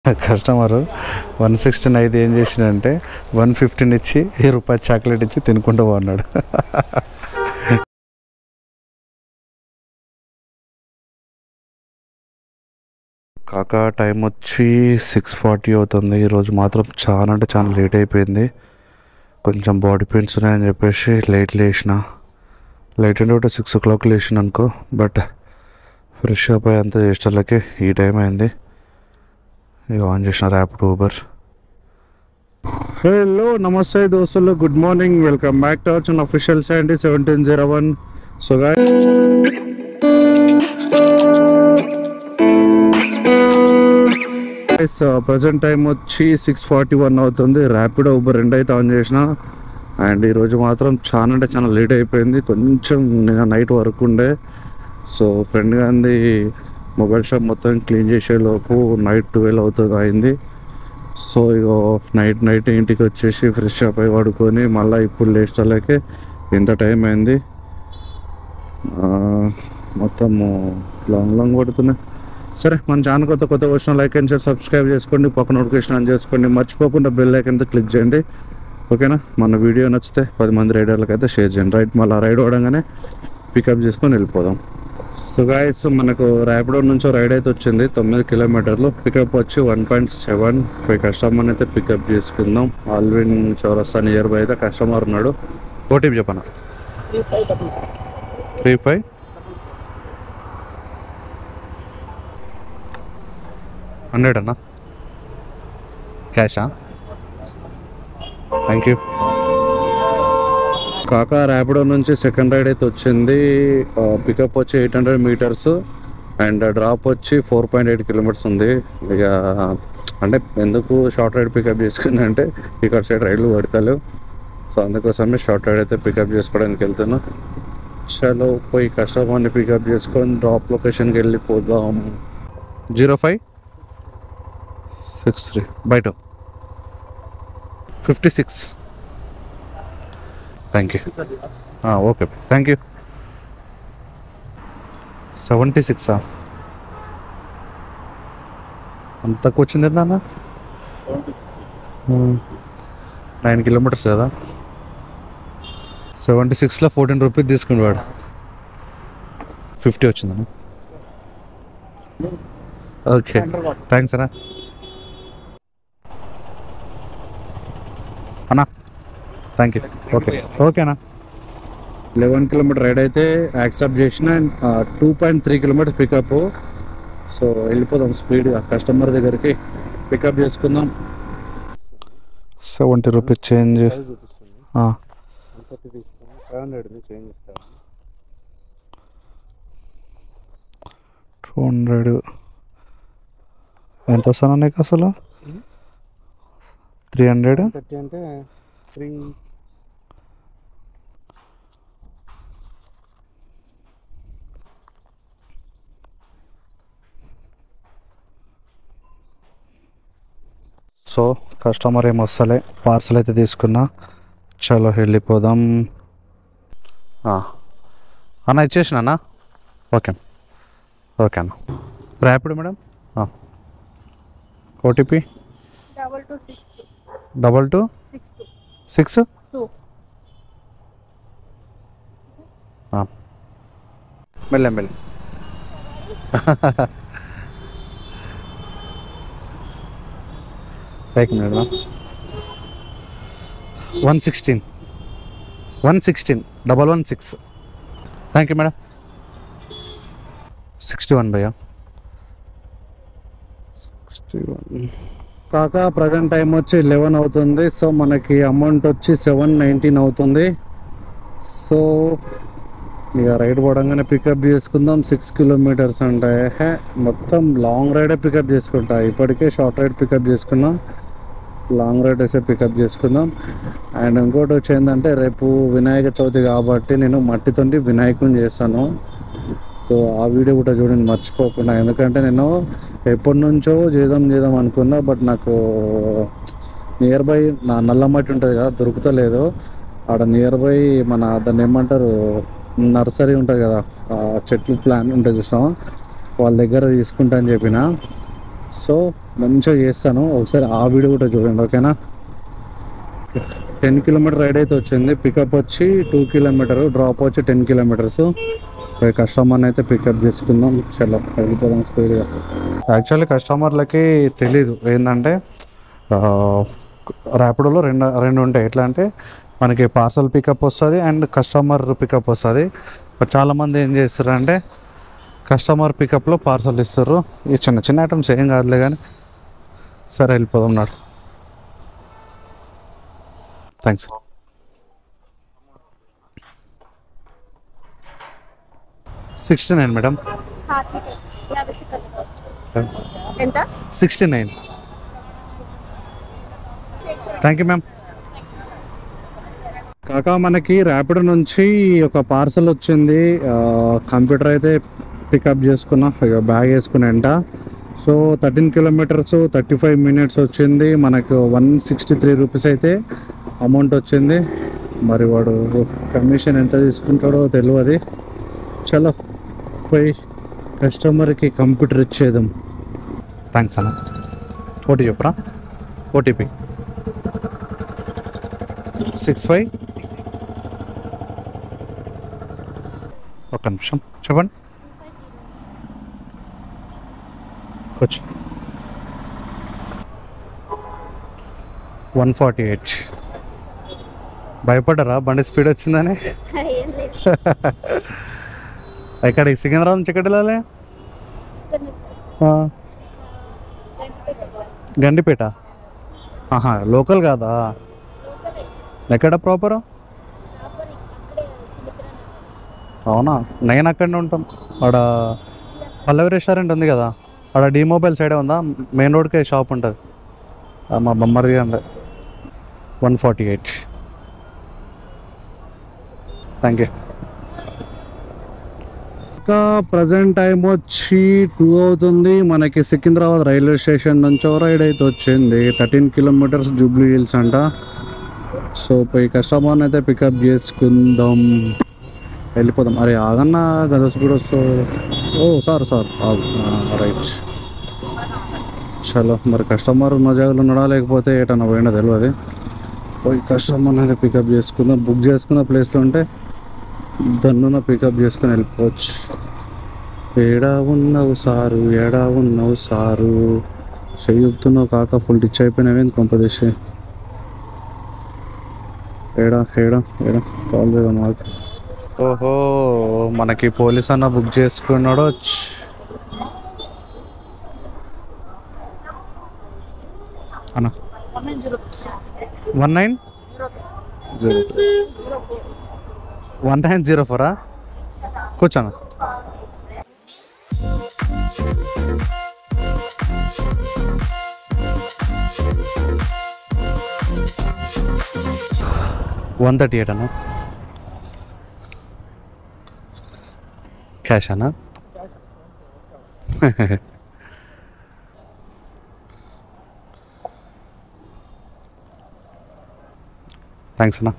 Customer one sixteen ఐదు ఏం చేసిండంటే one fifteen ఇచ్చి ఏ రూపాయి చాక్లెట్ ఇచ్చి తినుకుంటూ పోన్నాడు కాక టైం వచ్చి సిక్స్ ఫార్టీ అవుతుంది ఈరోజు మాత్రం చాలా అంటే చాలా లేట్ అయిపోయింది కొంచెం బాడీ పెయిన్స్ ఉన్నాయని చెప్పేసి లేట్ లేచిన లేట్ అంటే ఒకటి సిక్స్ ఓ క్లాక్ లేచిన అనుకో బట్ ఫ్రెష్ అప్ అయ్యి అంతా చేసేటోళ్ళకి ఈ టైం అయింది ఇక ఆన్ చేసిన ర్యాపిడ్ ఊబర్ హలో నమస్తే దోస్తులు good morning welcome back to our official సైంటీ seventeen zero one so present time వచ్చి సిక్స్ ఫార్టీ వన్ అవుతుంది ర్యాపిడ్ ఊబర్ రెండు అయితే ఆన్ చేసిన అండ్ ఈరోజు మాత్రం చాలా అంటే చాలా లేట్ అయిపోయింది కొంచెం నిన్న నైట్ వర్క్ ఉండే so friend Gandhi mobile shop మొత్తం క్లీన్ చేసే లోపు నైట్ ట్వెల్వ్ అవుతుంది అయింది సో ఇక నైట్ నైట్ ఇంటికి వచ్చేసి ఫ్రెష్ అప్ అయి పడుకొని మళ్ళీ ఇప్పుడు లేచేళ్ళకే ఇంత టైం అయింది ఆ, మొత్తం లాంగ్ లాంగ్ పడుతున్నాయి సరే మన ఛానల్ కొత్త కొత్త వచ్చిన లైక్ అండ్ షేర్ సబ్స్క్రైబ్ చేసుకోండి పక్క నోటిఫికేషన్ ఆన్ చేసుకోండి మర్చిపోకుండా బెల్ ఐకన్ అయితే క్లిక్ చేయండి ఓకేనా మన వీడియో నచ్చితే పది మంది రైడర్లకు అయితే షేర్ చేయండి రైట్ మళ్ళీ రైడ్ అవడంగానే పికప్ చేసుకొని వెళ్ళిపోదాం సో గాయస్ మనకు ర్యాపిడో నుంచి రైడ్ అయితే వచ్చింది తొమ్మిది కిలోమీటర్లు పికప్ వచ్చి one point seven five customer అయితే పికప్ చేసుకుందాం ఆల్విన్ చౌరస్తా నియర్ బై అయితే కస్టమర్ ఉన్నాడు ఓటీపీ చెప్పనా త్రీ ఫైవ్ హండ్రెడ్ అన్నా క్యాషా థ్యాంక్ యూ కాకా ర్యాపిడో నుంచి సెకండ్ రైడ్ అయితే వచ్చింది పికప్ వచ్చి eight hundred metres and drop వచ్చి ఫోర్ పాయింట్ ఎయిట్ కిలోమీటర్స్ ఉంది ఇక అంటే ఎందుకు షార్ట్ రైడ్ పికప్ చేసుకున్నా అంటే ఇక్కడ సైడ్ రైడ్లు పడతలేవు సో అందుకోసమే షార్ట్ రైడ్ అయితే పికప్ చేసుకోవడానికి వెళ్తున్నా చలో పోయి కస్టమర్ని పికప్ చేసుకొని డ్రాప్ లొకేషన్కి వెళ్ళిపోదాం జీరో ఫైవ్ సిక్స్ త్రీ బయట fifty six thank you okay thank you seventy సిక్సా అంత తక్కువ వచ్చింది ఏందన్న నైన్ కిలోమీటర్స్ కదా సెవెంటీ సిక్స్లో ఫోర్టీన్ రూపీస్ తీసుకుని వాడు ఫిఫ్టీ వచ్చిందన్న ఓకే థ్యాంక్స్ అన్నా అన్నా థ్యాంక్ యూ ఓకే ఓకేనా లెవెన్ కిలోమీటర్ రైడ్ అయితే యాక్సెప్ట్ చేసిన two point three kilometres pickup so వెళ్ళిపోదాం స్పీడ్గా కస్టమర్ దగ్గరికి పికప్ చేసుకుందాం seventy rupees change two hundred ఎంత వస్తాను నీకు అసలు త్రీ హండ్రెడ్ థర్టీ అంటే త్రీ సో కస్టమర్ ఏం వస్తలే పార్సల్ అయితే తీసుకున్నా చలో వెళ్ళిపోదాం ఆ. అన్న ఇచ్చేసిన అన్న ఓకే ఓకే అన్న Rapido madam OTP double two six double two six two six two మెల్లెం మెల్లెం एक मिनट ना one sixteen one sixteen double one six thank you madam sixty one భయ్యా సిక్స్టీ వన్ కాక ప్రజెంట్ టైం వచ్చి లెవెన్ అవుతుంది so మనకి అమౌంట్ వచ్చి సెవెన్ నైన్టీన్ అవుతుంది సో ఇక రైడ్ పోవడంగానే పికప్ చేసుకుందాం సిక్స్ కిలోమీటర్స్ అంటే హే, మొత్తం లాంగ్ రైడే పికప్ చేసుకుంటా ఇప్పటికే షార్ట్ రైడ్ పికప్ చేసుకున్నా లాంగ్ రైడ్ అయితే పికప్ చేసుకుందాం అండ్ ఇంకోటి వచ్చి ఏంటంటే రేపు వినాయక చవితి కాబట్టి నేను మట్టితోటి వినాయకుని చేస్తాను సో ఆ వీడియో కూడా చూడండి మర్చిపోకుండా ఎందుకంటే నేను ఎప్పటి నుంచో చేద్దాం చేద్దాం అనుకున్నా బట్ నాకు నియర్ బై నా నల్ల మట్టి ఉంటుంది కదా దొరుకుతలేదు ఆడ నియర్ బై మన దాన్ని ఏమంటారు నర్సరీ ఉంటుంది కదా ఆ చెట్లు ప్లాన్ ఉంటుంది చూసాం వాళ్ళ దగ్గర తీసుకుంటా అని చెప్పిన సో మంచిగా చేస్తాను ఒకసారి ఆ వీడియో కూడా చూడండి ఓకేనా టెన్ కిలోమీటర్ రైడ్ అయితే వచ్చింది పికప్ వచ్చి టూ కిలోమీటర్ డ్రాప్ వచ్చి టెన్ కిలోమీటర్స్ కస్టమర్ని అయితే పికప్ చేసుకుందాం చలో వెళ్ళిపోదాం స్పీడ్గా యాక్చువల్లీ కస్టమర్లకి తెలీదు ఏంటంటే ర్యాపిడోలో రెండు రెండు ఉంటాయి ఎట్లా అంటే మనకి పార్సల్ పికప్ వస్తుంది అండ్ కస్టమర్ పికప్ వస్తుంది బట్ చాలామంది ఏం చేస్తారంటే కస్టమర్ పికప్లో పార్సల్ ఇస్తారు ఈ చిన్న చిన్న ఐటమ్స్ ఏం కాదులే కానీ సరే వెళ్ళిపోదాం నాడు థ్యాంక్స్ సిక్స్టీ నైన్ మేడం హా, చికెన్ యాభై చికెన్ ఎంత sixty nine thank you ma'am కాకా మనకి ర్యాపిడ్ నుంచి ఒక పార్సల్ వచ్చింది ఆ, కంప్యూటర్ అయితే పికప్ చేసుకున్నా ఇక బ్యాగ్ వేసుకునేంట so thirteen kilometres thirty five minutes వచ్చింది మనకు వన్ సిక్స్టీ త్రీ రూపీస్ అయితే అమౌంట్ వచ్చింది మరి వాడు కమిషన్ ఎంత తీసుకుంటాడో తెలియదు చలో పోయి కస్టమర్కి కంప్యూటర్ ఇచ్చేద్దాం థ్యాంక్స్ అన్న ఓటీ చెప్పరా ఓటీపీ సిక్స్ ఫైవ్ ఒక్క నిమిషం చెప్పండి కూర్చో వన్ ఫార్టీ ఎయిట్ భయపడ్డారా బండి స్పీడ్ వచ్చిందని ఏం లేదు ఎక్కడ ఈ సికింద్రాబాద్ నుంచి ఎక్కడ వెళ్ళాలి ఇక్కడ నుంచి ఆ, గంటపెట్ట. గండిపేట ఆహా లోకల్ కాదా లోకలే. ఎక్కడ ప్రాపర్ రాపరి. అక్కడే చిలిపిరా నగర్. అవునా నేను అక్కడనే ఉంటాం ఆడ పల్లవి రెస్టారెంట్ ఉంది కదా ఆడ డీ మొబైల్ సైడే ఉందా మెయిన్ రోడ్కే షాప్ ఉంటుంది ఆ, మా బొమ్మరిది అందే one forty eight thank you ఇంకా ప్రజెంట్ టైం వచ్చి టూ అవుతుంది మనకి సికింద్రాబాద్ రైల్వే స్టేషన్ నుంచి రైడ్ అయితే వచ్చింది థర్టీన్ కిలోమీటర్స్ జూబ్లీ హిల్స్ అంట సో పోయి కస్టమర్ని అయితే పికప్ చేసుకుందాం వెళ్ళిపోదాం అరే ఆగన్న గద స్పీడ్ వస్తూ ఓ సార్ సార్ ఆగు రైట్ చలో మరి కస్టమర్ ఉన్న జాగాలో ఉన్నాడా లేకపోతే ఏటన్నా పోయినా తెలియదు పోయి కస్టమర్ అయితే పికప్ చేసుకుందాం బుక్ చేసుకున్న ప్లేస్లో ఉంటే దన్నున పికప్ చేసుకుని వెళ్ళిపోవచ్చు ఏడా ఉన్నావు సారు ఏడా ఉన్నావు సారు చెయ్యుతున్నావు కాక ఫుల్ టిచ్ అయిపోయినావేంది కొంపదీసి ఏడా ఏడా ఏడా కాల్ చేద్దాం మాకు ఓహో మనకి పోలీస్ అన్న బుక్ చేసుకున్నాడు అన్న one nine zero three one nine zero ఫోరా కూర్చోనా వన్ థర్టీ ఎయిట్ అన్న క్యాష్ అన్న థ్యాంక్స్ అన్న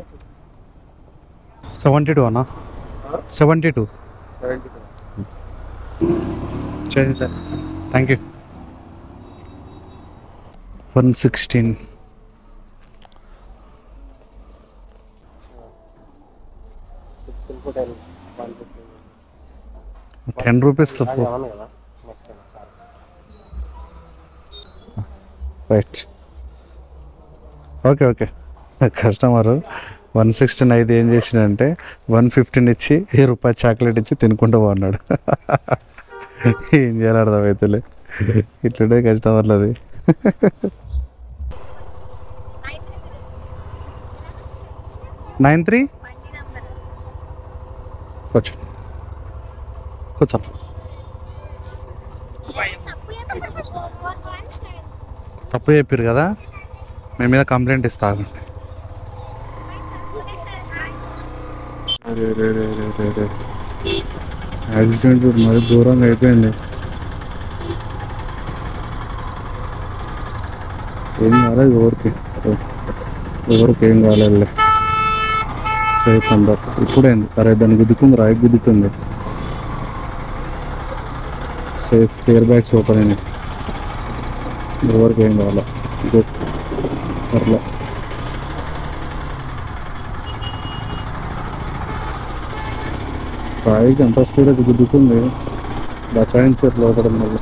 సెవెంటీ టూ అన్న seventy two thank you one sixteen ten రూపీస్లో right okay okay customer one sixteen అయితే ఏం చేసిండంటే వన్ ఫిఫ్టీన్ ఇచ్చి ఏ రూపాయి చాక్లెట్ ఇచ్చి తినుకుంటూ పోన్నాడు ఏం చేయాలి అర్థమవుతులే ఇట్లుండే కస్టమర్లు అది నైన్ త్రీ బండి నంబర్ కూర్చో కూర్చో తప్పు చెప్పారు కదా మీ మీద కంప్లైంట్ ఇస్తా ఆగండి. యాక్సిడెంట్ మరి దూరంగా అయిపోయింది ఏం కాలేదు ఎవరికి ఎవరికి ఏం కాలేదు సేఫ్ అందరు ఇప్పుడేంది అరే దాన్ని గుద్దుకుంది రాయి గుద్దుకుంది సేఫ్ టైర్ బ్యాగ్స్ ఓపెన్ అయినాయి ఎవరికి ఏం కావాలి గుడ్ అట్లా పైకి ఎంత స్పీడ్ అది గుద్దుకుంది బచాయించారు లోపల మళ్ళీ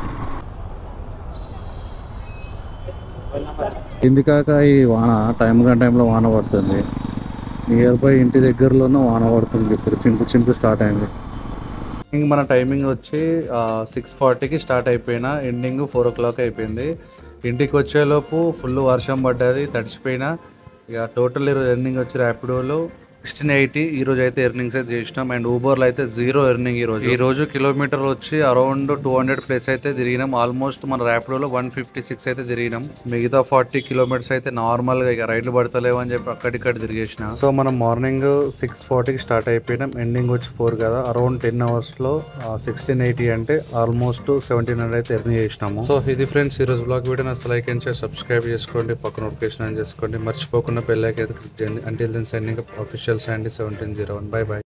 కింది కాక ఈ వాన టైం గా టైంలో వాన పడుతుంది నియర్ బై ఇంటి దగ్గరలోనే వాన పడుతుంది ఇప్పుడు చింపు చింపు స్టార్ట్ అయింది ఇంక మన టైమింగ్ వచ్చి సిక్స్ ఫార్టీకి స్టార్ట్ అయిపోయినా ఎండింగ్ ఫోర్ ఓ క్లాక్ అయిపోయింది ఇంటికి వచ్చేలోపు ఫుల్ వర్షం పడ్డది తడిచిపోయినా ఇక టోటల్ ఈరోజు ఎర్నింగ్ వచ్చి ర్యాపిడోలో సిక్స్టీన్ ఎయిటీ ఈ రోజు అయితే ఎర్నింగ్స్ అయితే చేసినాం అండ్ ఊబర్లో అయితే జీరో ఎర్నింగ్ ఈ రోజు ఈ రోజు కిలోమీటర్ వచ్చి అరౌండ్ టూ హండ్రెడ్ ప్లస్ అయితే తిరిగినాం ఆల్మోస్ట్ మన ర్యాపిడోలో వన్ ఫిఫ్టీ సిక్స్ అయితే తిరిగినాం మిగతా ఫార్టీ కిలోమీటర్స్ అయితే నార్మల్ గా ఇక రైళ్లు పడతలేవు అని చెప్పి అక్కడిక్కడ తిరిగేసిన సో మనం మార్నింగ్ సిక్స్ ఫార్టీకి స్టార్ట్ అయిపోయినాం ఎండింగ్ వచ్చి ఫోర్ కదా అరౌండ్ టెన్ అవర్స్ లో సిక్స్టీన్ ఎయిటీ అంటే ఆల్మోస్ట్ సెవెంటీన్ హండ్రెడ్ అయితే ఎర్న్ చేసినాము సో ఇది ఫ్రెండ్స్ ఈ రోజు బ్లాగ్ వీడియో నచ్చ లైక్ అండ్ షేర్ సబ్స్క్రైబ్ చేసుకోండి పక్క నోటిఫికేషన్ ఆన్ చేసుకోండి మర్చిపోకుండా బెల్ ఐకాన్ క్లిక్ చేయండి until then signing official Sandy seventeen zero one bye by